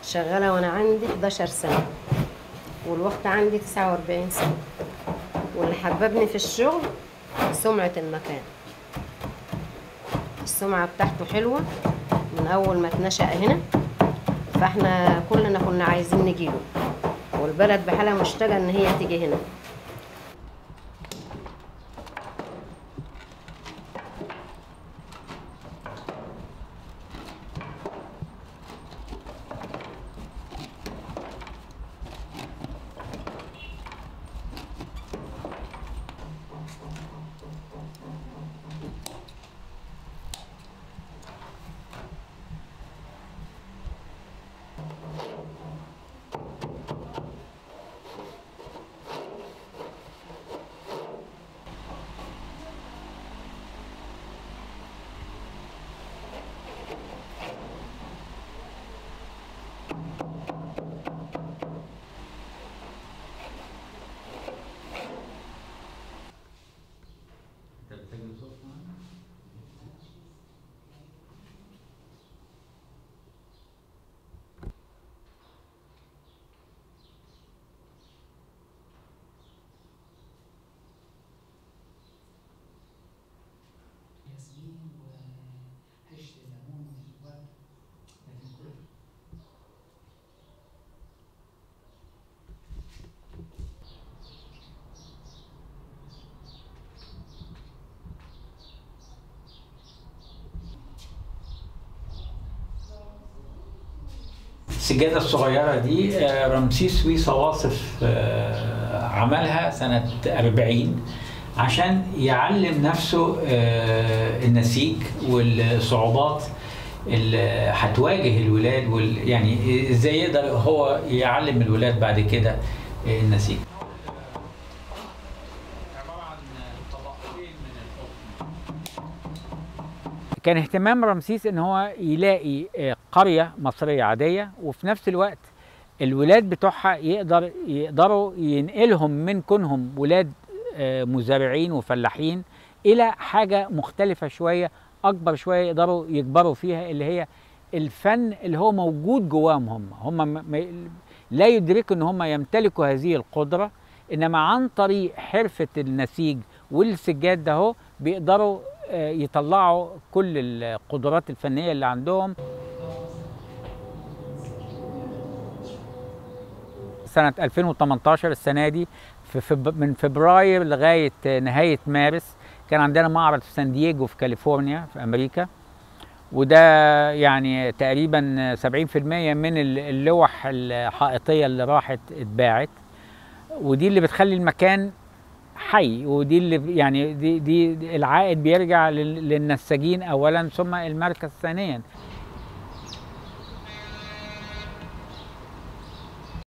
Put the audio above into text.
شغالة وأنا عندي 11 سنة والوقت عندي 49 سنة واللي حببني في الشغل سمعة المكان السمعة بتاعته حلوة من أول ما اتنشأ هنا فاحنا كلنا كنا عايزين نجيله والبلد بحالها مشتاقة إن هي تيجي هنا ياسمين وعيش الليمون والورد لكن كله السجادة الصغيرة دي آه، رمسيس ويصا واصف آه، عملها سنة 40 عشان يعلم نفسه آه، النسيج والصعوبات اللي هتواجه الولاد وال يعني ازاي يقدر هو يعلم الولاد بعد كده آه، النسيج عبارة عن طبقتين من كان اهتمام رمسيس ان هو يلاقي آه، قريه مصريه عاديه وفي نفس الوقت الولاد بتوعها يقدر يقدروا ينقلهم من كونهم ولاد آه، مزارعين وفلاحين الى حاجه مختلفه شويه اكبر شويه يقدروا يكبروا فيها اللي هي الفن اللي هو موجود جواهم هم هم م- م- لا يدركوا ان هم يمتلكوا هذه القدره انما عن طريق حرفه النسيج والسجاد ده هو بيقدروا آه، يطلعوا كل القدرات الفنيه اللي عندهم سنه 2018 السنه دي في فب... من فبراير لغايه نهايه مارس كان عندنا معرض في سان دييجو في كاليفورنيا في امريكا وده يعني تقريبا 70% من اللوح الحائطيه اللي راحت اتباعت ودي اللي بتخلي المكان حي ودي اللي يعني دي, دي العائد بيرجع لل- للنساجين اولا ثم المركز ثانيا